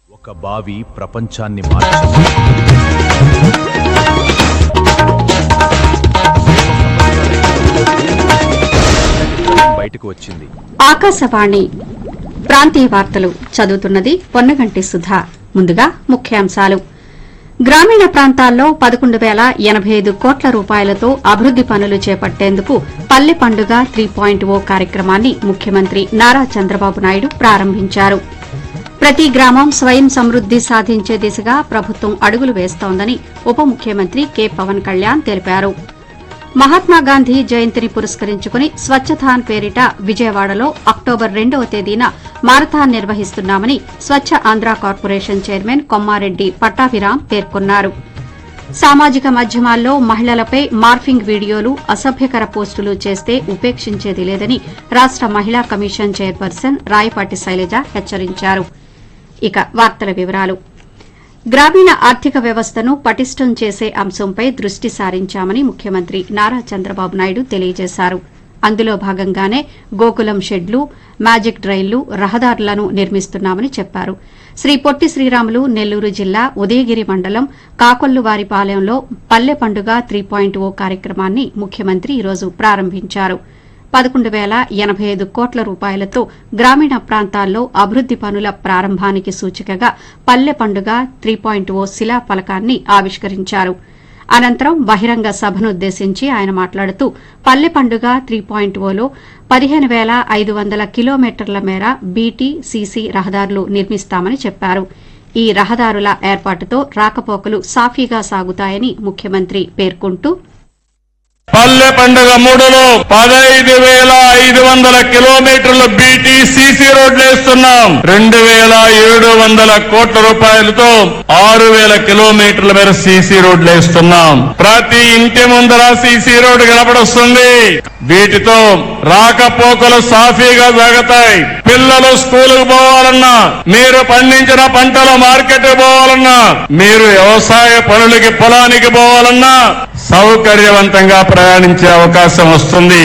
ఒక బావి ప్రపంచాన్ని మార్చింది బయటకు వచ్చింది ఆకాశవాణి ప్రాంతీయ వార్తలు చదువుతున్నది పొన్నగంటి సుధా ముందుగా ముఖ్యాంశాలు గ్రామీణ ప్రాంతాల్లో పదకొండు వేల ఎనబై ఐదు కోట్ల రూపాయలతో అభివృద్ది పనులు చేపట్టేందుకు పల్లె పండుగ త్రీ పాయింట్ ఓ కార్యక్రమాన్ని ముఖ్యమంత్రి నారా చంద్రబాబు నాయుడు ప్రారంభించారు ప్రతి గ్రామం స్వయం సమృద్ది సాధించే దిశగా ప్రభుత్వం అడుగులు వేస్తోందని ఉప ముఖ్యమంత్రి కె పవన్ కళ్యాణ్ తెలిపారు మహాత్మాగాంధీ జయంతిని పురస్కరించుకుని స్వచ్ఛథాన్ పేరిట విజయవాడలో అక్టోబర్ రెండవ తేదీన మారథాన్ నిర్వహిస్తున్నామని స్వచ్ఛ ఆంధ్ర కార్పొరేషన్ చైర్మన్ కొమ్మారెడ్డి పట్టాభిరాం పేర్కొన్నారు సామాజిక మాధ్యమాల్లో మహిళలపై మార్ఫింగ్ వీడియోలు అసభ్యకర పోస్టులు చేస్తే ఉపేక్షించేది లేదని రాష్ట మహిళా కమిషన్ చైర్పర్సన్ రాయపాటి శైలజ హెచ్చరించారు ఇక వార్తల వివరాలు గ్రామీణ ఆర్థిక వ్యవస్థను పటిష్టం చేసే అంశంపై దృష్టి సారించామని ముఖ్యమంత్రి నారా చంద్రబాబు నాయుడు తెలియజేశారు అందులో భాగంగానే గోకులం షెడ్లు మ్యాజిక్ డ్రైన్లు రహదారులను నిర్మిస్తున్నామని చెప్పారు శ్రీ పొట్టి శ్రీరాములు నెల్లూరు జిల్లా ఉదయగిరి మండలం కాకొల్లువారిపాలెంలో పల్లె పండుగ త్రీ పాయింట్ ఓ కార్యక్రమాన్ని ముఖ్యమంత్రి ఈరోజు ప్రారంభించారు పదకొండు వేల ఎనబై ఐదు కోట్ల రూపాయలతో గ్రామీణ ప్రాంతాల్లో అభివృద్ది పనుల ప్రారంభానికి సూచికగా పల్లె పండుగ త్రీ పాయింట్ ఓ శిలా ఫలకాన్ని ఆవిష్కరించారు అనంతరం బహిరంగ సభనుద్దేశించి ఆయన మాట్లాడుతూ పల్లె పండుగ త్రీ పాయింట్ ఓలో పదిహేను వేల ఐదు వందల కిలోమీటర్ల మేర బీటీ సీసీ రహదారులు నిర్మిస్తామని చెప్పారు ఈ రహదారుల ఏర్పాటుతో రాకపోకలు సాఫీగా సాగుతాయని ముఖ్యమంత్రి పేర్కొంటూ పల్లె పండుగ మూడులో పదహైదు వేల ఐదు వందల కిలోమీటర్ల బీటీ సీసీ రోడ్లు వేస్తున్నాం రెండు వేల ఏడు వందల కోట్ల రూపాయలతో ఆరు వేల కిలోమీటర్ల మేర సీసీ రోడ్లు వేస్తున్నాం ప్రతి ఇంటి ముందర సీసీ రోడ్డు కనపడొస్తుంది వీటితో రాకపోకలు సాఫీగా సాగుతాయి పిల్లలు స్కూలుకు పోవాలన్నా మీరు పండించిన పంటల మార్కెట్ పోవాలన్నా మీరు వ్యవసాయ పనులకి పొలానికి పోవాలన్నా సౌకర్యవంతంగా ప్రయాణించే అవకాశం వస్తుంది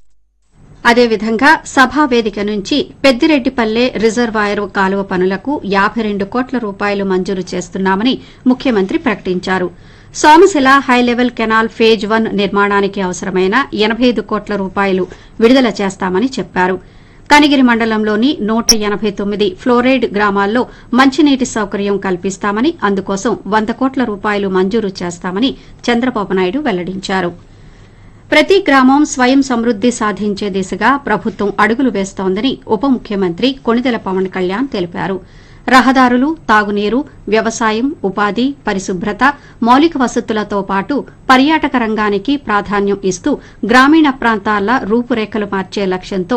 అదేవిధంగా సభా వేదిక నుంచి పెద్దిరెడ్డిపల్లె రిజర్వాయర్ కాలువ పనులకు యాబై రెండు కోట్ల రూపాయలు మంజూరు చేస్తున్నామని ముఖ్యమంత్రి ప్రకటించారు Somasila high level canal phase one నిర్మాణానికి అవసరమైన ఎనబై ఐదు కోట్ల రూపాయలు విడుదల చేస్తామని చెప్పారు కనిగిరి మండలంలోని నూట ఎనబై తొమ్మిది ఫ్లోరైడ్ గ్రామాల్లో మంచినీటి సౌకర్యం కల్పిస్తామని అందుకోసం వంద కోట్ల రూపాయలు మంజూరు చేస్తామని చంద్రబాబు నాయుడు వెల్లడించారు ప్రతి గ్రామం స్వయం సమృద్ది సాధించే దిశగా ప్రభుత్వం అడుగులు వేస్తోందని ఉప ముఖ్యమంత్రి కొణిదెల పవన్ కళ్యాణ్ తెలిపారు రహదారులు తాగునీరు వ్యవసాయం ఉపాధి పరిశుభ్రత మౌలిక వసతులతో పాటు పర్యాటక రంగానికి ప్రాధాన్యం ఇస్తూ గ్రామీణ ప్రాంతాల రూపురేఖలు మార్చే లక్ష్యంతో